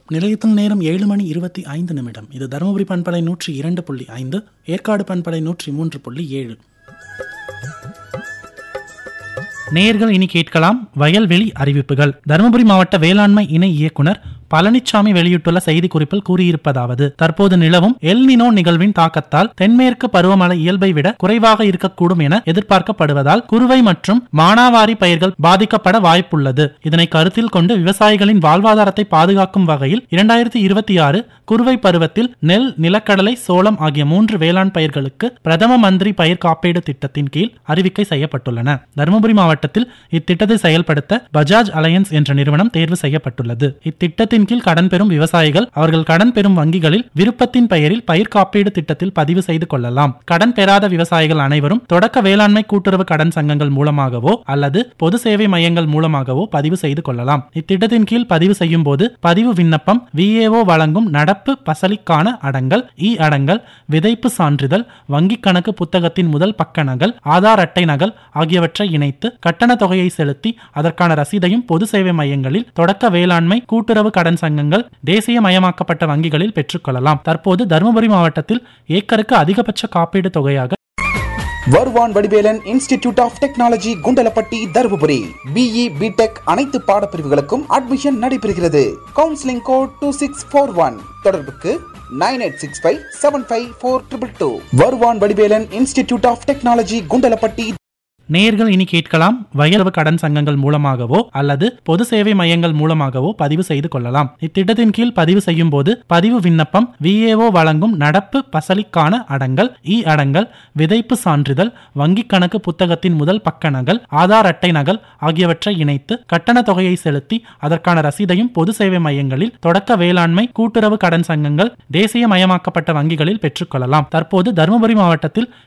நிலையத்தில் நேரம் ஏழு மணி இருபத்தி ஐந்து நிமிடம் இது தருமபுரி பண்பலை நூற்றி இரண்டு புள்ளி ஐந்து ஏற்காடு பண்பலை நூற்றி மூன்று புள்ளி ஏழு நேயர்கள் இனி கேட்கலாம் வயல்வெளி அறிவிப்புகள் தருமபுரி மாவட்ட வேளாண்மை இணை இயக்குனர் பழனிச்சாமி வெளியிட்டுள்ள செய்திக்குறிப்பில் கூறியிருப்பதாவது தற்போது நிலவும் எல்னினோ நிகழ்வின் தாக்கத்தால் தென்மேற்கு பருவமழை இயல்பை விட குறைவாக இருக்கக்கூடும் என எதிர்பார்க்கப்படுவதால் குறுவை மற்றும் மானாவாரி பயிர்கள் பாதிக்கப்பட வாய்ப்புள்ளது இதனை கருத்தில் கொண்டு விவசாயிகளின் வாழ்வாதாரத்தை பாதுகாக்கும் வகையில் இரண்டாயிரத்தி இருபத்தி ஆறு குறுவை பருவத்தில் நெல் நிலக்கடலை சோளம் ஆகிய மூன்று வேளாண் பயிர்களுக்கு பிரதம மந்திரி பயிர் காப்பீடு திட்டத்தின் கீழ் அறிவிக்கை செய்யப்பட்டுள்ளன தருமபுரி மாவட்டத்தில் இத்திட்டத்தை செயல்படுத்த பஜாஜ் அலையன்ஸ் என்ற நிறுவனம் தேர்வு செய்யப்பட்டுள்ளது இத்திட்டத்தின் கீழ் கடன் பெறும் விவசாயிகள் அவர்கள் கடன் பெறும் வங்கிகளில் விருப்பத்தின் பெயரில் பயிர் காப்பீடு திட்டத்தில் பதிவு செய்து கொள்ளலாம் கடன் பெறாத விவசாயிகள் அனைவரும் தொடக்க வேளாண்மை கூட்டுறவு கடன் சங்கங்கள் மூலமாகவோ அல்லது பொது சேவை மையங்கள் மூலமாகவோ பதிவு செய்து கொள்ளலாம் இத்திட்டத்தின் கீழ் பதிவு செய்யும் போது பதிவு விண்ணப்பம் விஏஓ வழங்கும் நடப்பு பசலிக்கான அடங்கல் இ அடங்கல் விதைப்பு சான்றிதழ் வங்கிக் கணக்கு புத்தகத்தின் முதல் பக்க நகல் ஆதார் அட்டை நகல் ஆகியவற்றை இணைத்து கட்டண தொகையை செலுத்தி அதற்கான ரசீதையும் பொது சேவை மையங்களில் தொடக்க வேளாண்மை கூட்டுறவு கடன் சங்கங்கள் தேசியமயமாக்கப்பட்ட வங்கிகளில் பெற்றுக்கொள்ளலாம் தற்போது தருமபுரி மாவட்டத்தில் ஏக்கருக்கு அதிகபட்ச காப்பீடு தொகையாக Varuvan Vadivelan institute of technology Kundalapatti Dharmapuri BE BTech அனைத்து பாடப்பிரிவுகளுக்கும் அட்மிஷன் நடைபெறுகிறது counselling code two six four one தொடர்புக்கு nine eight six five seven five four triple two Varuvan Vadivelan institute of technology Kundalapatti நேயர்கள் இனி கேட்கலாம் வயலவு கடன் சங்கங்கள் மூலமாகவோ அல்லது பொது சேவை மையங்கள் மூலமாகவோ பதிவு செய்து கொள்ளலாம் இத்திட்டத்தின் கீழ் பதிவு செய்யும் போது பதிவு விண்ணப்பம் விஏஓ வழங்கும் நடப்பு பசலிக்கான அடங்கல் இ அடங்கல் விதைப்பு சான்றிதழ் வங்கிக் கணக்கு புத்தகத்தின் முதல் பக்க நகல் ஆதார் அட்டை நகல் ஆகியவற்றை இணைத்து கட்டண தொகையை செலுத்தி அதற்கான ரசீதையும் பொது சேவை மையங்களில் தொடக்க வேளாண்மை கூட்டுறவு கடன் சங்கங்கள் தேசியமயமாக்கப்பட்ட வங்கிகளில் பெற்றுக்கொள்ளலாம் தற்போது தருமபுரி மாவட்டத்தில்